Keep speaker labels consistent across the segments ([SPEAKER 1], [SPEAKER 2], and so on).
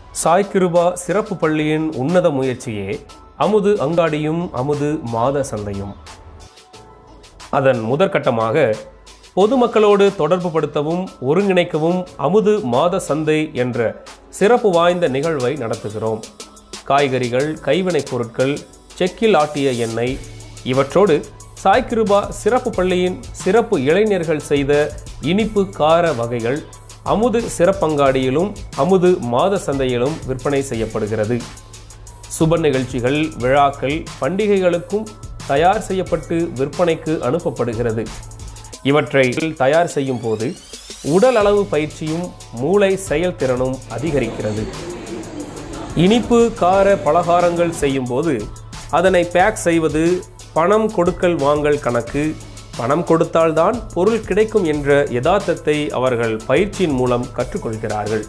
[SPEAKER 1] சாய் கிருபா சிறப்பு பள்ளியின் உன்னத முயற்சியே அமுது அங்காடியும் அமுது மாத சந்தையும் அதன் முதற்கட்டமாக பொதுமக்களோடு தொடர்புபடுத்தவும் ஒருங்கிணைக்கவும் அமுது மாத சந்தை என்ற சிறப்பு வாய்ந்த நிகழ்வை நடத்துகிறோம் காய்கறிகள் கைவினைப் பொருட்கள் செக்கில் ஆட்டிய எண்ணெய் இவற்றோடு சாய் கிருபா சிறப்பு பள்ளியின் சிறப்பு இளைஞர்கள் செய்த இனிப்பு கார வகைகள் அமுது சிறப்பங்காடியிலும் அமுது மாத சந்தையிலும் விற்பனை செய்யப்படுகிறது சுப நிகழ்ச்சிகள் விழாக்கள் பண்டிகைகளுக்கும் தயார் செய்யப்பட்டு விற்பனைக்கு அனுப்பப்படுகிறது இவற்றை தயார் செய்யும் போது உடல் அளவு பயிற்சியும் மூளை செயல்திறனும் அதிகரிக்கிறது இனிப்பு கார பலகாரங்கள் செய்யும்போது அதனை பேக் செய்வது பணம் கொடுக்கல் வாங்கல் கணக்கு பணம் கொடுத்தால்தான் பொருள் கிடைக்கும் என்ற யதார்த்தத்தை அவர்கள் பயிற்சியின் மூலம் கற்றுக்கொள்கிறார்கள்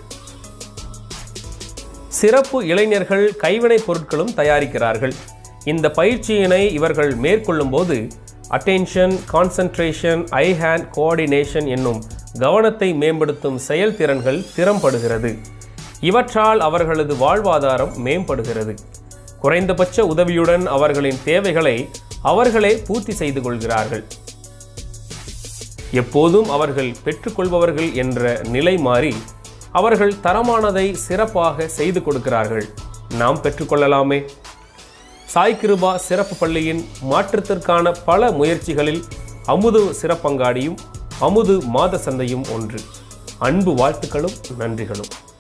[SPEAKER 1] சிறப்பு இளைஞர்கள் கைவினைப் பொருட்களும் தயாரிக்கிறார்கள் இந்த பயிற்சியினை இவர்கள் மேற்கொள்ளும்போது attention concentration eye hand coordination என்னும் கவனத்தை மேம்படுத்தும் செயல்திறன்கள் திறம்படுகிறது இவற்றால் அவர்களது வாழ்வாதாரம் மேம்படுகிறது குறைந்தபட்ச உதவியுடன் அவர்களின் தேவைகளை அவர்களே பூர்த்தி செய்து கொள்கிறார்கள் எப்போதும் அவர்கள் பெற்றுக்கொள்பவர்கள் என்ற நிலை மாறி அவர்கள் தரமானதை சிறப்பாக செய்து கொடுக்கிறார்கள் நாம் பெற்றுக்கொள்ளலாமே சாய் கிருபா சிறப்பு பள்ளியின் மாற்றத்திற்கான பல முயற்சிகளில் அமுது சிறப்பங்காடியும் அமுது மாத சந்தையும் ஒன்று அன்பு வாழ்த்துக்களும் நன்றிகளும்